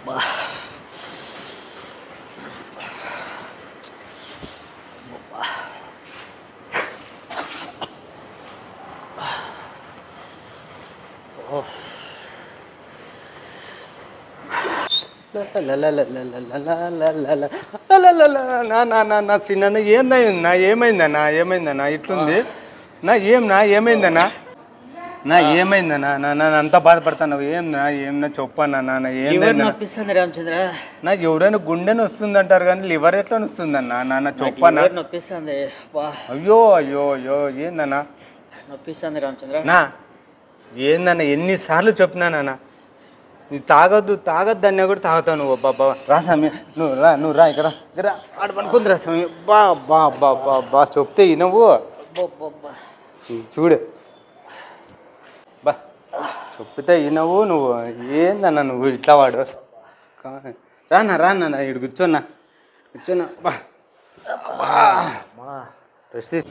నా నా నా నా చిన్న ఏందన్నా ఏమైందన్నా ఏమైందన్నా ఇట్లుంది నా ఏం నా ఏమైందన్నా నా ఏమైందన్నా నా నా నా అంతా బాధపడతాను ఏం నా ఏం నా చెప్పన్నా నా నా లివర్ ఏందన్నా నొప్పిస్తుంది రామచంద్ర నా ఎవరైనా గుండెని వస్తుంది అంటారు కానీ లివర్ ఎట్లా వస్తుందన్నా నా నా చెప్పన్నా లివర్ నొప్పిస్తుంది బా అయ్యో అయ్యో అయ్యో ఏందన్నా నొప్పిస్తుంది రామచంద్ర నా ఏందన్నా ఎన్నిసార్లు చెప్పినానన్నా నువ్వు తాగొద్దు తాగొద్దు అన్నా కూడా తాగుతావు నువ్వు బాబా రా సమయ నువ్వు రా నువ్వు రా ఇక్కడ ఇక్కడ రా. ఆడ పనుకుంది రా సమయ బా బా బా బా బా చెప్తే ఈ నువ్వు అబ్బబ్బబ్బా. చూడు బా చెప్తే ఈ నువ్వు నువ్వు ఏందన్నా నువ్వు ఇట్లా వాడు కా- రానా రానా ఇటు కూర్చోన్నా కూర్చోన్నా బా రెస్ట్ తీసుకో.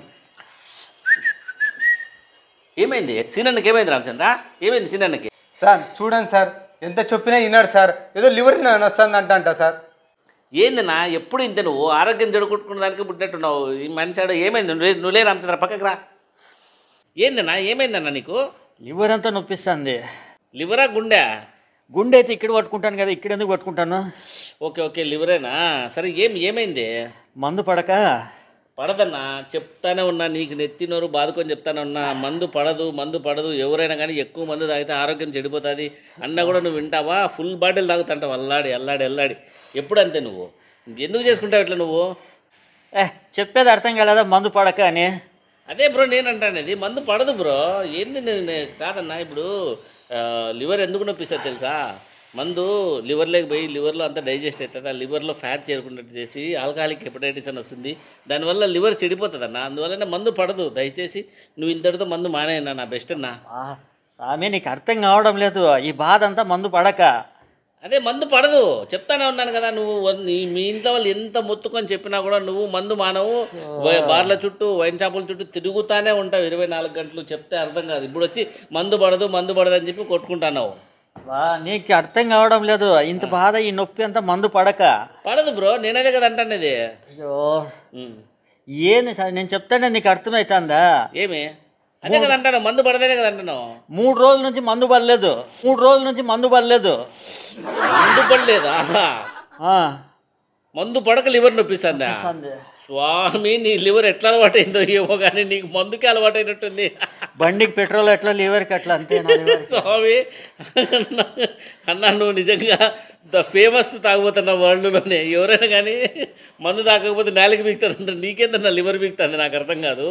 ఏమైంది సీనన్నకి ఏమైంది రామచంద్ర ఏమైంది సీనన్నకి సార్ చూడండి సార్ ఎంత చెప్పినా విన్నాడు సార్ ఏదో లివర్ వస్తుంది అంట అంట సార్ ఏందన్నా ఎప్పుడు ఇంత నువ్వు ఆరోగ్యం చెడగొట్టుకున్న దానికి పుట్టినట్టున్నావు ఈ మనిషి ఆడ ఏమైంది నువ్వు లే- నువ్వు లే రామచంద్ర పక్కకి రా ఏందన్నా ఏమైందన్నా నీకు లివర్ అంతా నొప్పిస్తుంది లివరా గుండె గుండె అయితే ఇక్కడ పట్టుకుంటాను కదా ఇక్కడ ఎందుకు పట్టుకుంటాను ఓకే ఓకే లివరేనా సరే ఏం ఏమైంది మందు పడక పడదన్నా చెప్తానే ఉన్నా నీకు నెత్తినోరు బాదుకొని చెప్తానే ఉన్నా మందు పడదు మందు పడదు ఎవరైనా కానీ ఎక్కువ మందు తాగితే ఆరోగ్యం చెడిపోతుంది అన్నా కూడా నువ్వు వింటావా ఫుల్ బాటిల్ తాగుతుంటావు అల్లాడి అల్లాడి అల్లాడి ఎప్పుడు అంతే నువ్వు ఎందుకు చేసుకుంటావు ఇట్లా నువ్వు ఏ చెప్పేది అర్థం కాలేదా మందు పడక అని అదే బ్రో నేను అంటానేది మందు పడదు బ్రో ఏంది నేను నే- కాదన్నా ఇప్పుడు ఆ, లివర్ ఎందుకు నొప్పిస్తుంది తెలుసా మందు లివర్లోకి పోయి లివర్లో అంతా డైజెస్ట్ అవుతుంది ఆ లివర్లో ఫ్యాట్ చేరుకున్నట్టు చేసి ఆల్కహాలిక్ హెపటైటిస్ అని వస్తుంది దానివల్ల లివర్ చెడిపోతుంది అన్న అందువల్ల మందు పడదు దయచేసి నువ్వు ఇంతటితో మందు మానేయన్నా నా బెస్ట్ అన్నా ఆ, స్వామి నీకు అర్థం కావడం లేదు ఈ బాధ అంతా మందు పడక అదే మందు పడదు చెప్తానే ఉన్నాను కదా నువ్వు వన్- నీ- మీ ఇంట్లో వాళ్ళు ఎంత మొత్తుకొని చెప్పినా కూడా నువ్వు మందు మానవు వై- బార్ల చుట్టూ వైన్ షాపుల చుట్టూ తిరుగుతానే ఉంటావు ఇరవై నాలుగు గంటలు చెప్తే అర్థం కాదు ఇప్పుడు వచ్చి మందు పడదు మందు పడదు అని చెప్పి కొట్టుకుంటున్నావు వా నీకు అర్థం కావడం లేదు ఇంత బాధ ఈ నొప్పి అంతా మందు పడక పడదు బ్రో నేనదే కదా అంటానేది అయ్యో ఉమ్. ఏంది సార్ నేను చెప్తానే నీకు అర్థమవుతుందా ఏమి అదే కదా అంటాను మందు పడదేనే కదా అంటున్నావు మూడు రోజుల నుంచి మందు పడలేదు మూడు రోజుల నుంచి మందు పడలేదు మందు పడలేదా ఆ, మందు పడక లివర్ నొప్పిస్తుందా వస్తుంది. స్వామి నీ లివర్ ఎట్లా అలవాటైందో ఏమో కానీ నీకు మందుకే అలవాటైనట్టుంది బండికి పెట్రోల్ ఎట్లా లివర్కి అట్లా అంతే నా liver కి. స్వామి అన్నా నువ్వు నిజంగా ద ఫేమస్ తాగుపోతున్న వరల్డ్లోనే ఎవరైనా కానీ మందు తాగకపోతే నేలకి బీగుతుంది నీకేందన్నా లివర్ బీగుతుంది నాకు అర్థం కాదు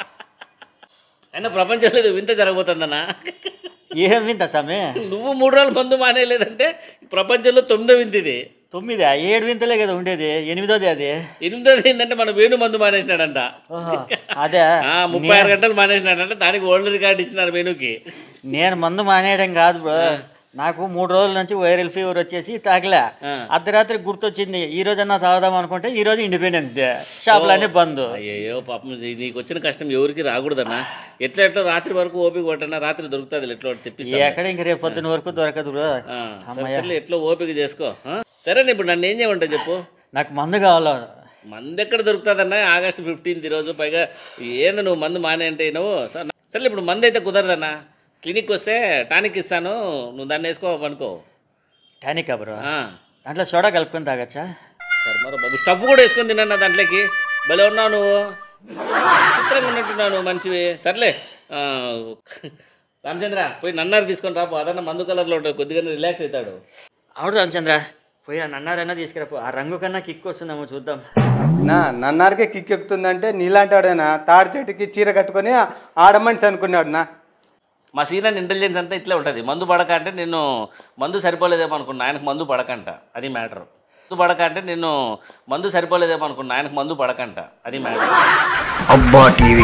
అయినా ప్రపంచంలో ఇది వింత జరగబోతుందన్నా ఏం వింత సమే నువ్వు మూడు రోజులు మందు మానేయలేదంటే ప్రపంచంలో తొమ్మిదో వింత ఇది తొమ్మిది ఏడు వింతలే కదా ఉండేది ఎనిమిదోది అది ఎనిమిదోది ఏంటంటే మన వేణు మందు మానేసినాడంట ఓహో, అదే ఆ, ముప్పై ఆరు గంటలు మానేసినాడంట దానికి వరల్డ్ రికార్డ్ ఇచ్చినారు వేణుకి నేను మందు మానేయడం కాదు బ్రో నాకు మూడు రోజుల నుంచి వైరల్ ఫీవర్ వచ్చేసి తాగలే ఆ. అర్ధరాత్రి గుర్తొచ్చింది ఈ రోజన్నా తాగుదాం అనుకుంటే ఈ రోజు ఇండిపెండెన్స్ డే షాపులన్నీ బంద్ అయ్యో పాపం ఇది నీకు వచ్చిన కష్టం ఎవరికి రాకూడదన్నా ఎట్లా ఎట్లా రాత్రి వరకు ఓపిక పట్టనా రాత్రి దొరుకుతుంది ఎట్లా ఒకటి తెప్పిస్తా ఎక్కడ ఇంక రేపు పొద్దున వరకు దొరకదు బ్రో ఆ, సరే సర్లే ఎట్లా ఓపిక చేసుకో ఆ? సరే ఇప్పుడు నన్ను ఏం చేయమంటావు చెప్పు నాకు మందు కావాలో మందు ఎక్కడ దొరుకుతుందన్నా ఆగస్ట్ ఫిఫ్టీన్త్ ఈరోజు పైగా ఏంది నువ్వు మందు మానే అంటే నువ్వు సరే సరే ఇప్పుడు మందు అయితే కుదరదన్నా క్లినిక్ వస్తే టానిక్ ఇస్తాను నువ్వు దాన్ని వేసుకో అనుకో టానికా బ్రో ఆ. దాంట్లో సోడా కలుపుకొని తాగచ్చా సరే మరి బాబు స్టవ్ కూడా వేసుకొని తిన్నా దాంట్లోకి భలే ఉన్నావు నువ్వు చిత్రంగా ఉన్నట్టున్నావు నువ్వు మనిషివి సర్లే ఆ, రామచంద్ర పోయి నన్నారు తీసుకొని రాపు అదన్న మందు కలర్లో ఉంటుంది కొద్దిగా రిలాక్స్ అవుతాడు అవును రామచంద్ర పోయి ఆ నన్నారైనా తీసుకురాపు ఆ రంగు కన్నా కిక్ వస్తుందేమో చూద్దాం నా నన్నారికే కిక్ ఎక్కుతుందంటే నీలాంటి వాడేనా తాడి చెట్టుకి చీర కట్టుకొని ఆడమనిషి అనుకున్నాడు నా మా సీనియర్ ఇంటెలిజెన్స్ అంతా ఇట్లే ఉంటుంది మందు పడక అంటే నేను మందు సరిపోలేదేమో అనుకున్నా ఆయనకు మందు పడకంట అది మ్యాటర్ మందు పడక అంటే నేను మందు సరిపోలేదేమో అనుకున్నా ఆయనకు మందు పడకంట అది మ్యాటర్ అబ్బా టీవీ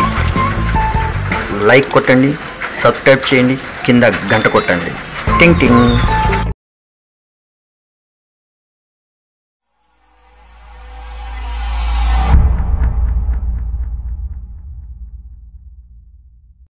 లైక్ కొట్టండి సబ్స్క్రైబ్ చేయండి కింద గంట కొట్టండి టింగ్ టింగ్